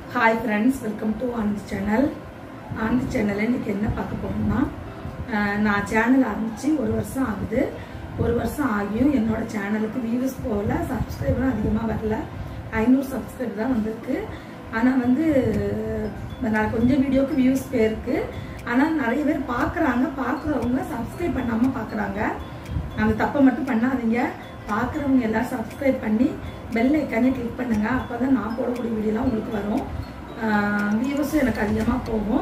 hi friends welcome to Anand channel Anand சேனலில் இன்றைக்கி என்ன பார்க்க போகிறோம்னா அஹ், நான் சேனல் ஆரம்பித்து ஒரு வருஷம் ஆகுது ஒரு வருஷம் ஆகியும் என்னோட சேனலுக்கு வியூஸ் போகல சப்ஸ்கிரைபரும் அதிகமாக வரல ஐநூறு சப்ஸ்கிரைப் தான் வந்திருக்கு ஆனால் வந்து நான் கொஞ்சம் வீடியோக்கு வியூஸ் போயிருக்கு ஆனால் நிறைய பேர் பார்க்குறாங்க பார்க்குறவங்க சப்ஸ்கிரைப் பண்ணாமல் பார்க்குறாங்க அந்த தப்பை மட்டும் பண்ணாதீங்க பார்க்குறவங்க எல்லாரும் சப்ஸ்கிரைப் பண்ணி பெல் ஐக்கானே கிளிக் பண்ணுங்க அப்போ தான் நான் போடக்கூடிய வீடியோலாம் உங்களுக்கு வரும் வியூஸும் எனக்கு அதிகமாக போகும்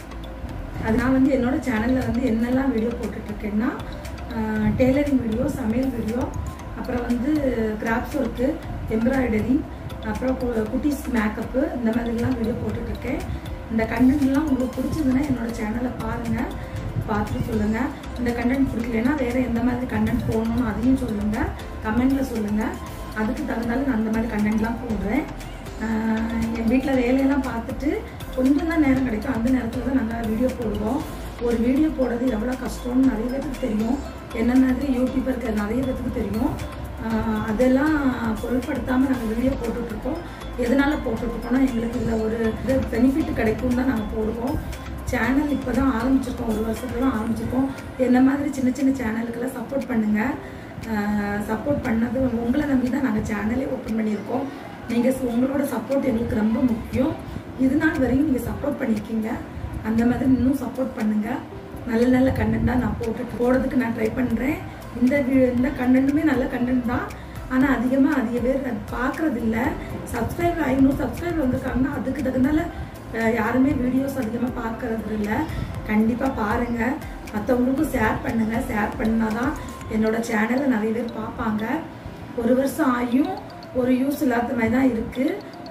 அது நான் வந்து என்னோட சேனலில் வந்து என்னெல்லாம் வீடியோ போட்டுட்ருக்கேன்னா டெய்லரிங் வீடியோ சமையல் வீடியோ அப்புறம் வந்து கிராஃப்ட்ஸ் ஒர்க்கு எம்ப்ராய்டரி அப்புறம் கு- குட்டீஸ் மேக்கப்பு இந்த மாதிரிலாம் வீடியோ போட்டுட்ருக்கேன் இந்த கண்டென்ட்லாம் உங்களுக்கு பிடிச்சதுன்னா என்னோட சேனலை பாருங்கள் பார்த்துட்டு சொல்லுங்கள் இந்த கண்டென்ட் பிடிக்கலன்னா வேறு எந்த மாதிரி கண்டென்ட் போடணும்னு அதையும் சொல்லுங்கள் கமெண்ட்டில் சொல்லுங்கள் அதுக்கு தகுந்தாலும் நான் அந்த மாதிரி கண்டென்ட்லாம் போடுறேன் ஆஹ் என் வீட்டில் வேலையெல்லாம் பார்த்துட்டு கொஞ்சம் தான் நேரம் கிடைக்கும் அந்த நேரத்தில் தான் நாங்கள் வீடியோ போடுவோம் ஒரு வீடியோ போடுறது எவ்வளோ கஷ்டம்னு நிறைய பேருக்கு தெரியும் என்ன மாதிரி யூடியூபருக்கு நிறைய பேருக்கு தெரியும் ஆஹ் அதெல்லாம் பொருட்படுத்தாமல் நாங்கள் வீடியோ போட்டுட்ருக்கோம் எதனால் போட்டுட்ருக்கோம்னா எங்களுக்கு இதில் ஒரு இது பெனிஃபிட் கிடைக்கும் தான் நாங்கள் போடுவோம் சேனல் இப்போ தான் ஆரம்பிச்சிருக்கோம் ஒரு வருஷத்துல தான் ஆரம்பிச்சிருக்கோம் என்ன மாதிரி சின்ன சின்ன சேனலுக்கெல்லாம் சப்போர்ட் பண்ணுங்கள் சப்போர்ட் பண்ணது உங்களை நம்பி தான் நாங்கள் சேனலே ஓப்பன் பண்ணியிருக்கோம் நீங்கள் உங்களோட சப்போர்ட் எங்களுக்கு ரொம்ப முக்கியம் இது நாள் வரையும் நீங்கள் சப்போர்ட் பண்ணியிருக்கீங்க அந்த மாதிரி இன்னும் சப்போர்ட் பண்ணுங்கள் நல்ல நல்ல கண்டென்ட்டாக நான் போட்டுட்டு போடுறதுக்கு நான் ட்ரை பண்ணுறேன் இந்த வி- இந்த கண்டென்ட்டுமே நல்ல கண்டென்ட் தான் ஆனால் அதிகமாக அதிக பேர் அது பார்க்குறது இல்லை சப்ஸ்கிரைபர் ஐநூறு சப்ஸ்கிரைபர் வந்திருக்காங்கன்னா அதுக்கு தகுந்தால அஹ், யாருமே வீடியோஸ் அதிகமாக பார்க்கறது இல்லை கண்டிப்பாக பாருங்கள் மற்றவங்களுக்கும் ஷேர் பண்ணுங்கள் ஷேர் பண்ணால் தான் என்னோட சேனலை நிறைய பேர் பார்ப்பாங்க ஒரு வருஷம் ஆகியும் ஒரு யூஸ் இல்லாத மாதிரி தான் இருக்குது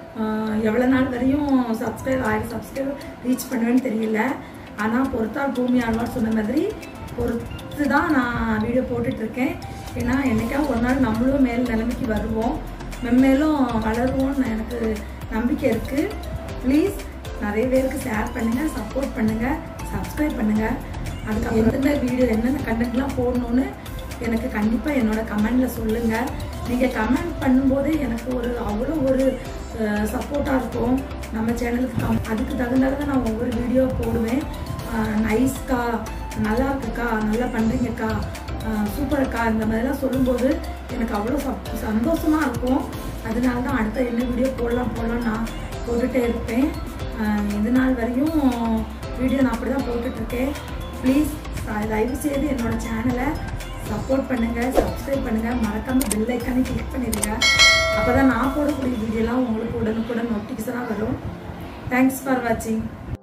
எவ்வளோ நாள் வரையும் சப்ஸ்கிரைப் ஆயிரம் சப்ஸ்கிரைப் ரீச் பண்ணுவேன்னு தெரியல ஆனால் பொறுத்தால் பூமி ஆழ்வார் சொன்ன மாதிரி பொறுத்து தான் நான் வீடியோ போட்டுட்ருக்கேன் ஏன்னா என்னைக்காவது ஒரு நாள் நம்மளும் மேல் நிலைமைக்கு வருவோம் மென்மேலும் வளருவோம்னு எனக்கு நம்பிக்கை இருக்குது ப்ளீஸ் நிறைய பேருக்கு ஷேர் பண்ணுங்கள் சப்போர்ட் பண்ணுங்கள் சப்ஸ்கிரைப் பண்ணுங்கள் அதுக்கு எந்தெந்த வீடியோ என்னென்ன கண்டென்ட்லாம் போடணும்னு எனக்கு கண்டிப்பாக என்னோட கமெண்டில் சொல்லுங்கள் நீங்கள் கமெண்ட் பண்ணும்போதே எனக்கு ஒரு அவ்வளோ ஒரு சப்போர்ட்டாக இருக்கும் நம்ம சேனலுக்கு கம் அதுக்கு தகுந்தால தான் நான் ஒவ்வொரு வீடியோ போடுவேன் நைஸ்க்கா நல்லா இருக்குக்கா நல்லா பண்ணுறீங்கக்கா சூப்பர்க்கா இந்த மாதிரிலாம் சொல்லும்போது எனக்கு அவ்வளோ சப் சந்தோஷமாக இருக்கும் அதனால தான் அடுத்த என்ன வீடியோ போடலாம் போடலாம் நான் போட்டுகிட்டே இருப்பேன் ஆஹ் இது நாள் வரையும் வீடியோ நான் அப்படி தான் போட்டுட்ருக்கேன் ப்ளீஸ் தயவு செய்து என்னோட சேனலை சப்போர்ட் பண்ணுங்கள் சப்ஸ்கிரைப் பண்ணுங்கள் மறக்காமல் பெல் ஐக்கானே கிளிக் பண்ணிடுங்க அப்போ தான் நான் போடக்கூடிய வீடியோலாம் உங்களுக்கு உடனுக்குடன் நோட்டிஃபிகேஷனாக வரும் தேங்க்ஸ் ஃபார் வாட்சிங்